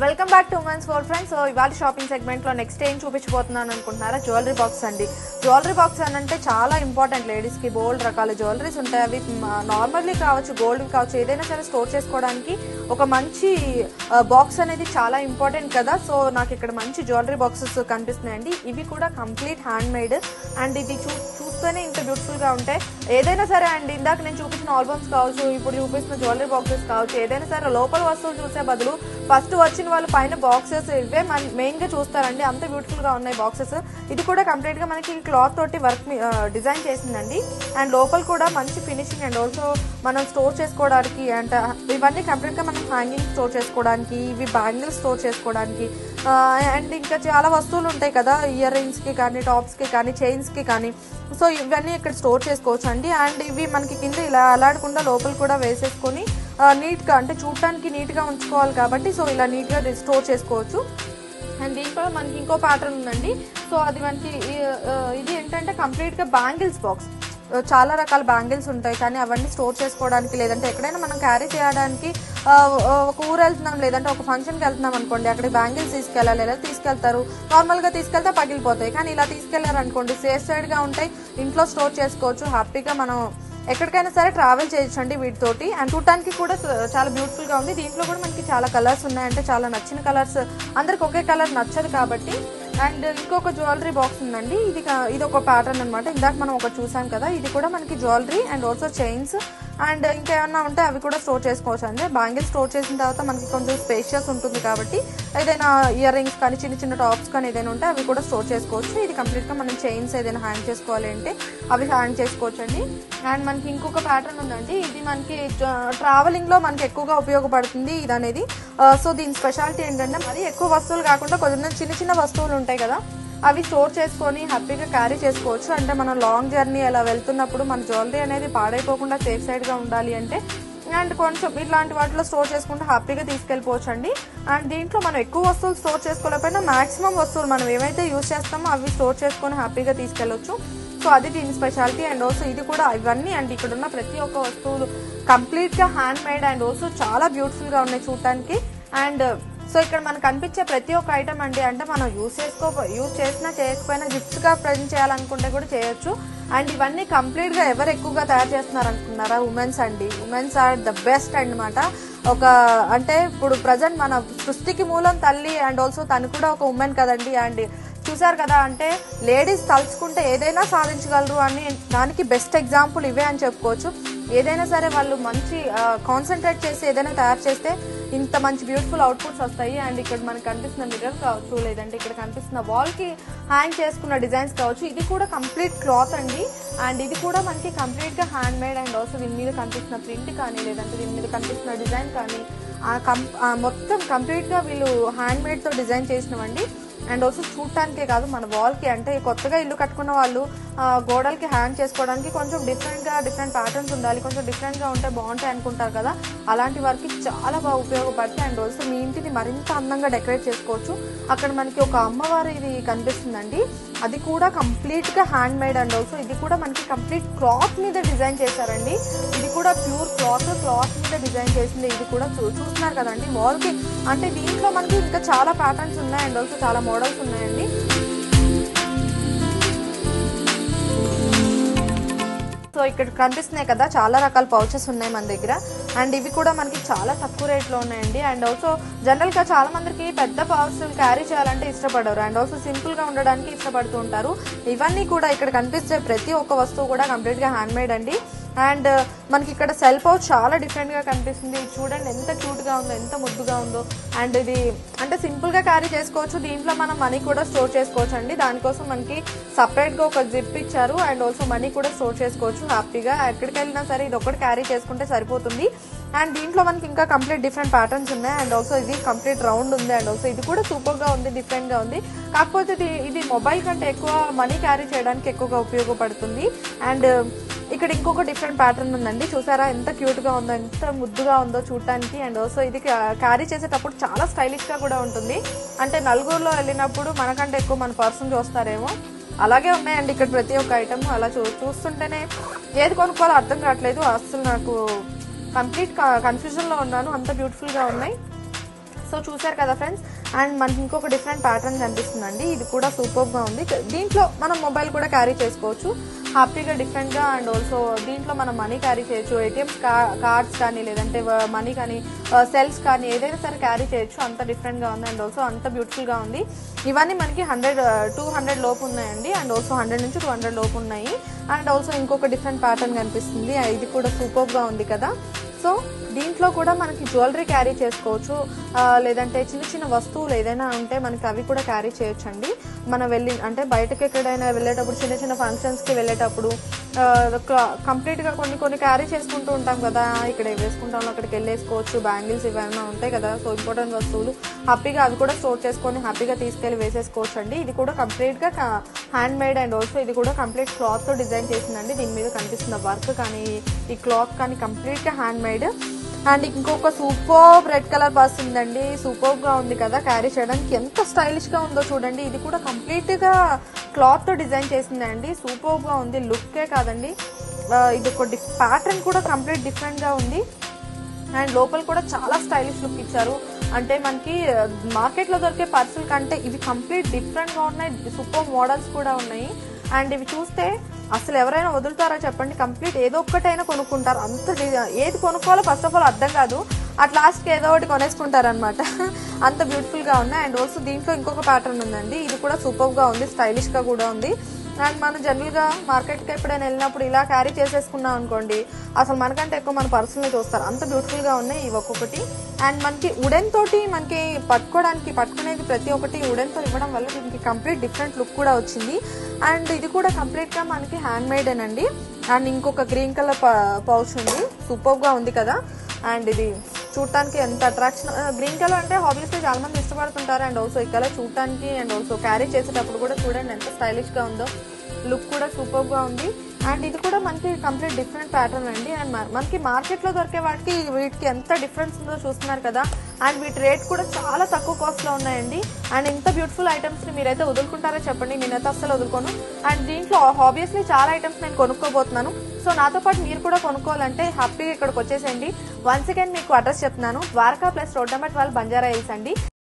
welcome back to Women's World friends so ఇవాళ shopping సెగ్మెంట్లో next ఏం చూపించబోతున్నాను అనుకుంటున్నారా జ్యువెలరీ బాక్స్ అండి జ్యువెలరీ బాక్స్ అని అంటే చాలా ఇంపార్టెంట్ లేడీస్కి బోల్డ్ రకాల జ్యువెలరీస్ ఉంటాయి అవి నార్మల్లీ కావచ్చు గోల్డ్ కావచ్చు ఏదైనా సరే స్టోర్ చేసుకోవడానికి ఒక మంచి బాక్స్ అనేది చాలా ఇంపార్టెంట్ కదా సో నాకు ఇక్కడ మంచి జ్యువెలరీ బాక్సెస్ కనిపిస్తున్నాయండి ఇవి కూడా కంప్లీట్ హ్యాండ్ మేడ్ అండ్ ఇది చూ చూస్తేనే ఇంత బ్యూటిఫుల్గా ఉంటాయి ఏదైనా సరే అండి ఇందాక నేను చూపించిన ఆల్బమ్స్ కావచ్చు ఇప్పుడు చూపిస్తున్న జ్యువెలరీ బాక్సెస్ కావచ్చు ఏదైనా సరే లోపల వస్తువులు చూసే బదులు ఫస్ట్ వచ్చిన వాళ్ళు పైన బాక్సెస్ ఇవే మన మెయిన్గా చూస్తారండి అంత బ్యూటిఫుల్గా ఉన్నాయి బాక్సెస్ ఇది కూడా కంప్లీట్గా మనకి క్లాత్ తోటి వర్క్ డిజైన్ చేసిందండి అండ్ లోపల కూడా మంచి ఫినిషింగ్ అండ్ ఆల్సో మనం స్టోర్ చేసుకోవడానికి అండ్ ఇవన్నీ కంప్లీట్గా మనం హ్యాంగింగ్ స్టోర్ చేసుకోవడానికి ఇవి బ్యాంగిల్స్ స్టోర్ చేసుకోవడానికి అండ్ ఇంకా చాలా వస్తువులు ఉంటాయి కదా ఇయర్ రింగ్స్కి కానీ టాప్స్కి కానీ చైన్స్కి కానీ సో ఇవన్నీ ఇక్కడ స్టోర్ చేసుకోవచ్చు అండి అండ్ ఇవి మనకి కింద ఇలా అలాడకుండా లోపల కూడా వేసేసుకొని నీట్గా అంటే చూడటానికి నీట్గా ఉంచుకోవాలి కాబట్టి సో ఇలా నీట్గా స్టోర్ చేసుకోవచ్చు అండ్ దీంట్లో మనకి ఇంకో ప్యాటర్న్ ఉందండి సో అది మనకి ఈ- ఆ, ఇది ఏంటంటే కంప్లీట్గా బ్యాంగిల్స్ బాక్స్ చాలా రకాల బ్యాంగిల్స్ ఉంటాయి కానీ అవన్నీ స్టోర్ చేసుకోవడానికి లేదంటే ఎక్కడైనా మనం క్యారీ చేయడానికి ఆ, ఒక ఊరు వెళ్తున్నాం లేదంటే ఒక ఫంక్షన్కి వెళ్తున్నాం అనుకోండి అక్కడ బ్యాంగిల్స్ తీసుకెళ్ళాలి లేదా తీసుకెళ్తారు నార్మల్గా తీసుకెళ్తే పగిలిపోతాయి కానీ ఇలా తీసుకెళ్లారు అనుకోండి సేఫ్ సైడ్గా ఉంటాయి ఇంట్లో స్టోర్ చేసుకోవచ్చు హ్యాపీగా మనం ఎక్కడికైనా సరే ట్రావెల్ చేయొచ్చు అండి వీటితోటి అండ్ చూడటానికి కూడా స- చాలా బ్యూటిఫుల్ గా ఉంది దీంట్లో కూడా మనకి చాలా కలర్స్ ఉన్నాయి అంటే చాలా నచ్చిన కలర్స్ అందరికి ఒకే కలర్ నచ్చదు కాబట్టి అండ్ ఇంకొక జ్యువెలరీ బాక్స్ ఉందండి ఇది కా- ఇది ఒక ప్యాటర్న్ అనమాట ఇందాక మనం ఒకటి చూసాం కదా ఇది కూడా మనకి jewellery and also chains and ఇంకేమన్నా ఉంటే అవి కూడా స్టోర్ చేసుకోవచ్చు అండి బ్యాంగిల్ స్టోర్ చేసిన తర్వాత మనకి కొంచెం స్పేషియస్ ఉంటుంది కాబట్టి ఏదైనా ఇయర్ రింగ్స్ కానీ చిన్న చిన్న టాప్స్ కానీ ఏదైనా ఉంటే అవి కూడా స్టోర్ చేసుకోవచ్చు ఇది కంప్లీట్గా మనం చైన్స్ ఏదైనా హ్యాంగ్ చేసుకోవాలి అంటే అవి హ్యాంగ్ చేసుకోవచ్చు అండి అండ్ మనకి ఇంకొక ప్యాటర్న్ ఉందండి ఇది మనకి ట్రావెలింగ్ లో మనకి ఎక్కువగా ఉపయోగపడుతుంది ఇది అనేది సో దీని స్పెషాలిటీ ఏంటంటే మరి ఎక్కువ వస్తువులు కాకుండా కొంచెం చిన్న చిన్న వస్తువులు ఉంటాయి కదా అవి స్టోర్ చేసుకొని హ్యాపీగా క్యారీ చేసుకోవచ్చు అంటే మనం లాంగ్ జర్నీ అలా వెళ్తున్నప్పుడు మన జ్యువెలరీ అనేది పాడైపోకుండా సేఫ్ సైడ్గా ఉండాలి అంటే అండ్ కొంచెం ఇట్లాంటి వాటిలో స్టోర్ చేసుకుంటే హ్యాపీగా తీసుకెళ్ళిపోవచ్చు అండి అండ్ దీంట్లో మనం ఎక్కువ వస్తువులు స్టోర్ చేసుకోలేకపోయినా మాక్సిమం వస్తువులు మనం ఏవైతే యూజ్ చేస్తామో అవి స్టోర్ చేసుకొని హ్యాపీగా తీసుకెళ్ళొచ్చు సో అది దీని స్పెషాలిటీ అండ్ ఆల్సో ఇది కూడా ఇవన్నీ అండ్ ఇక్కడ ఉన్న ప్రతి ఒక్క వస్తువులు కంప్లీట్గా హ్యాండ్ మేడ్ అండ్ ఆల్సో చాలా బ్యూటిఫుల్గా ఉన్నాయి చూడటానికి అండ్ సో ఇక్కడ మనకు కనిపించే ప్రతి ఒక్క ఐటమ్ అండి అంటే మనం యూస్ చేసుకో యూజ్ చేసినా చేయకపోయినా గిఫ్ట్స్గా ప్రజెంట్ చేయాలనుకుంటే కూడా చేయొచ్చు అండ్ ఇవన్నీ కంప్లీట్గా ఎవరు ఎక్కువగా తయారు చేస్తున్నారు అనుకున్నారా ఉమెన్స్ అండి ఉమెన్స్ ఆర్ ద బెస్ట్ అనమాట ఒక అంటే ఇప్పుడు ప్రజెంట్ మన సృష్టికి మూలం తల్లి అండ్ ఆల్సో తను కూడా ఒక ఉమెన్ కదండి అండ్ చూసారు కదా అంటే లేడీస్ తలుచుకుంటే ఏదైనా సాధించగలరు అని దానికి బెస్ట్ ఎగ్జాంపుల్ ఇవే అని చెప్పుకోవచ్చు ఏదైనా సరే వాళ్ళు మంచి కాన్సన్ట్రేట్ చేసి ఏదైనా తయారు చేస్తే ఇంత మంచి బ్యూటిఫుల్ అవుట్పుట్స్ వస్తాయి అండ్ ఇక్కడ మనకి కనిపిస్తున్న మిర్రర్ కావచ్చు లేదంటే ఇక్కడ కనిపిస్తున్న వాల్ కి హ్యాంగ్ చేసుకున్న డిజైన్స్ కావచ్చు ఇది కూడా కంప్లీట్ క్లాత్ అండి అండ్ ఇది కూడా మనకి కంప్లీట్ గా హ్యాండ్ మేడ్ అండ్ ఆల్సో దీని మీద కనిపిస్తున్న ప్రింట్ కానీ లేదంటే దీని మీద కనిపిస్తున్న డిజైన్ కానీ ఆ కం ఆ మొత్తం కంప్లీట్ గా వీళ్ళు హ్యాండ్ మేడ్ తో డిజైన్ చేసినవండి అండ్ ఆల్సో చూడటానికే కాదు మన వాల్కి అంటే కొత్తగా ఇల్లు కట్టుకున్న వాళ్ళు ఆ, గోడలకి హ్యాంగ్ చేసుకోవడానికి కొంచెం డిఫరెంట్గా డిఫరెంట్ ప్యాటర్న్స్ ఉండాలి కొంచెం డిఫరెంట్గా ఉంటే బాగుంటాయి అనుకుంటారు కదా అలాంటి వారికి చాలా బాగా ఉపయోగపడతాయి అండ్ ఆల్సో మీ ఇంటిని మరింత అందంగా డెకరేట్ చేసుకోవచ్చు అక్కడ మనకి ఒక అమ్మవారి ఇది కనిపిస్తుందండి అది కూడా కంప్లీట్గా హ్యాండ్ మేడ్ అండ్ ఆల్సో ఇది కూడా మనకి కంప్లీట్ క్లాత్ మీద డిజైన్ చేశారండి ఇది కూడా ప్యూర్ క్లాత్ క్లాత్ మీద డిజైన్ చేసింది ఇది కూడా చూ- చూస్తున్నారు కదండి వాల్కి అంటే దీంట్లో మనకి ఇంకా చాలా ప్యాటర్న్స్ ఉన్నాయి అండ్ ఆల్సో చాలా మోడల్స్ ఉన్నాయండి సో ఇక్కడ కనిపిస్తున్నాయి కదా చాలా రకాల పౌచెస్ ఉన్నాయి మన దగ్గర అండ్ ఇవి కూడా మనకి చాలా తక్కువ రేట్లో ఉన్నాయండి అండ్ ఆల్సో జనరల్గా చాలా మందికి పెద్ద పౌచ్ క్యారీ చేయాలంటే ఇష్టపడరు అండ్ ఆల్సో సింపుల్గా ఉండడానికి ఇష్టపడుతూ ఉంటారు ఇవన్నీ కూడా ఇక్కడ కనిపించే ప్రతి ఒక్క వస్తువు కూడా కంప్లీట్గా హ్యాండ్ మేడ్ అండి అండ్ మనకి ఇక్కడ సెల్ పౌచ్ చాలా డిఫరెంట్గా కనిపిస్తుంది ఇది చూడండి ఎంత క్యూట్గా ఉందో ఎంత ముద్దుగా ఉందో అండ్ ఇది అంటే సింపుల్గా క్యారీ చేసుకోవచ్చు దీంట్లో మనం మనీ కూడా స్టోర్ చేసుకోవచ్చు అండి దానికోసం మనకి సపరేట్గా ఒక జిప్ ఇచ్చారు అండ్ ఆల్సో మనీ కూడా స్టోర్ చేసుకోవచ్చు హ్యాపీగా ఎక్కడికి వెళ్ళినా సరే ఇది ఒకటి క్యారీ చేసుకుంటే సరిపోతుంది అండ్ దీంట్లో మనకి ఇంకా కంప్లీట్ డిఫరెంట్ ప్యాటర్న్స్ ఉన్నాయి అండ్ ఆల్సో ఇది కంప్లీట్ రౌండ్ ఉంది అండ్ ఆల్సో ఇది కూడా సూపర్గా ఉంది డిఫరెంట్గా ఉంది కాకపోతే ఇది ఇది మొబైల్ కంటే ఎక్కువ మనీ క్యారీ చేయడానికి ఎక్కువగా ఉపయోగపడుతుంది అండ్ ఇక్కడ ఇంకొక డిఫరెంట్ ప్యాటర్న్ ఉందండి చూసారా ఎంత క్యూట్ గా ఉందో ఎంత ముద్దుగా ఉందో చూడటానికి అండ్ ఆల్సో ఇది క్యారీ చేసేటప్పుడు చాలా స్టైలిష్ గా కూడా ఉంటుంది అంటే నలుగురులో వెళ్ళినప్పుడు మనకంటే ఎక్కువ మన పర్సన్ చూస్తారేమో అలాగే ఉన్నాయండి ఇక్కడ ప్రతి ఒక్క ఐటమ్ అలా చూ చూస్తుంటేనే ఏది కొనుక్కోవాలో అర్థం కావట్లేదు అసలు నాకు కంప్లీట్ కన్ఫ్యూజన్లో ఉన్నాను అంత బ్యూటిఫుల్గా ఉన్నాయి సో సో చూసారు కదా ఫ్రెండ్స్ అండ్ మనకి ఇంకొక డిఫరెంట్ ప్యాటర్న్ కనిపిస్తుందండి ఇది కూడా సూపర్గా ఉంది దీంట్లో మనం మొబైల్ కూడా క్యారీ చేసుకోవచ్చు హ్యాపీగా డిఫరెంట్గా అండ్ ఆల్సో దీంట్లో మనం మనీ క్యారీ చేయొచ్చు ఏటీఎంస్ కార్డ్స్ కానీ లేదంటే మనీ కానీ సెల్స్ కానీ ఏదైనా సరే క్యారీ చేయొచ్చు అంత డిఫరెంట్గా ఉంది అండ్ ఆల్సో అంత బ్యూటిఫుల్గా ఉంది ఇవన్నీ మనకి హండ్రెడ్ టూ హండ్రెడ్ లోపు ఉన్నాయండి అండ్ ఆల్సో హండ్రెడ్ నుంచి టూ హండ్రెడ్ లోపు ఉన్నాయి అండ్ ఆల్సో ఇంకొక డిఫరెంట్ ప్యాటర్న్ కనిపిస్తుంది ఇది కూడా సూపర్గా ఉంది కదా సో దీంట్లో కూడా మనకి జ్యువెలరీ క్యారీ చేసుకోవచ్చు ఆ, లేదంటే చిన్న చిన్న వస్తువులు ఏదైనా ఉంటే మనకి అవి కూడా క్యారీ చేయొచ్చు అండి మనం వెళ్ళి అంటే బయటకి ఎక్కడైనా వెళ్ళేటప్పుడు చిన్న చిన్న ఫంక్షన్స్కి వెళ్ళేటప్పుడు కంప్లీట్గా కొన్ని కొన్ని క్యారీ చేసుకుంటూ ఉంటాం కదా ఇక్కడ ఇవి వేసుకుంటాం అక్కడికి వెళ్ళేసుకోవచ్చు బ్యాంగిల్స్ ఇవన్నీ ఉంటాయి కదా సో ఇంపార్టెంట్ వస్తువులు హ్యాపీగా అవి కూడా స్టోర్ చేసుకొని హ్యాపీగా తీసుకెళ్ళి వేసేసుకోవచ్చు అండి ఇది కూడా కంప్లీట్గా హ్యాండ్ మేడ్ అండ్ ఆల్సో ఇది కూడా కంప్లీట్ క్లాత్తో డిజైన్ చేసిందండి దీని మీద కనిపిస్తున్న వర్క్ కానీ ఈ క్లాత్ కానీ కంప్లీట్గా హ్యాండ్ మేడ్ అండ్ ఇంకొక సూపర్ రెడ్ కలర్ బస్ ఉందండి సూపర్ గా ఉంది కదా క్యారీ చేయడానికి ఎంత స్టైలిష్ గా ఉందో చూడండి ఇది కూడా కంప్లీట్ గా క్లాత్ తో డిజైన్ చేసిందండి సూపర్ గా ఉంది లుక్కే కాదండి ఆ, ఇది ఒక ప్యాటర్న్ కూడా కంప్లీట్ డిఫరెంట్ గా ఉంది అండ్ లోపల కూడా చాలా స్టైలిష్ లుక్ ఇచ్చారు అంటే మనకి మార్కెట్ లో దొరికే పర్సుల కంటే ఇవి కంప్లీట్ డిఫరెంట్ గా ఉన్నాయి సూపర్ మోడల్స్ కూడా ఉన్నాయి అండ్ ఇవి చూస్తే అసలు ఎవరైనా వదులుతారా చెప్పండి కంప్లీట్ ఏదో ఒక్కటైనా కొనుక్కుంటారు అంత డి- ఏది కొనుక్కోవాలో ఫస్ట్ ఆఫ్ ఆల్ అర్థం కాదు అట్ లాస్ట్కి ఏదో ఒకటి కొనేసుకుంటారు అనమాట అంత బ్యూటిఫుల్ గా ఉన్నాయి అండ్ ఆల్సో దీంట్లో ఇంకొక ప్యాటర్న్ ఉందండి ఇది కూడా సూపర్ గా ఉంది స్టైలిష్ గా కూడా ఉంది అండ్ మనం జనరల్గా మార్కెట్కి ఎప్పుడైనా వెళ్ళినప్పుడు ఇలా క్యారీ చేసేసుకున్నాం అనుకోండి అసలు మనకంటే ఎక్కువ మన పర్సనల్ చూస్తారు అంత బ్యూటిఫుల్గా ఉన్నాయి ఇవి ఒక్కొక్కటి అండ్ మనకి ఉడెన్ తోటి మనకి పట్టుకోవడానికి పట్టుకునేది ప్రతి ఒక్కటి ఉడెన్తో ఇవ్వడం వల్ల దీనికి కంప్లీట్ డిఫరెంట్ లుక్ కూడా వచ్చింది అండ్ ఇది కూడా కంప్లీట్గా మనకి హ్యాండ్ మేడేనండి అండ్ ఇంకొక గ్రీన్ కలర్ పౌచ్ ఉంది సూపర్గా ఉంది కదా అండ్ ఇది చూడటానికి ఎంత అట్రాక్షన్ గ్రీన్ కలర్ అంటే హాబీస్లో చాలా మంది ఇష్టపడుతుంటారు అండ్ ఆల్సో ఈ కలర్ చూడటానికి అండ్ ఆల్సో క్యారీ చేసేటప్పుడు కూడా చూడండి ఎంత స్టైలిష్గా ఉందో లుక్ కూడా సూపర్గా ఉంది అండ్ ఇది కూడా మనకి కంప్లీట్ డిఫరెంట్ ప్యాటర్న్ అండి అండ్ మ- మనకి మార్కెట్లో దొరికే వాటికి వీటికి ఎంత డిఫరెన్స్ ఉందో చూస్తున్నారు కదా అండ్ వీటి రేట్ కూడా చాలా తక్కువ కాస్ట్లో ఉన్నాయండి అండ్ ఇంత బ్యూటిఫుల్ ఐటమ్స్ని మీరైతే వదులుకుంటారో చెప్పండి నేనైతే అస్సలు వదులుకోను అండ్ దీంట్లో ఆబ్వియస్లీ చాలా ఐటమ్స్ నేను కొనుక్కోబోతున్నాను సో నాతో పాటు మీరు కూడా కొనుక్కోవాలంటే హ్యాపీగా ఇక్కడికి వచ్చేసేయండి వన్స్ అగైన్ మీకు అడ్రస్ చెప్తున్నాను Dwaraka plus road number twelve Banjara Hills అండి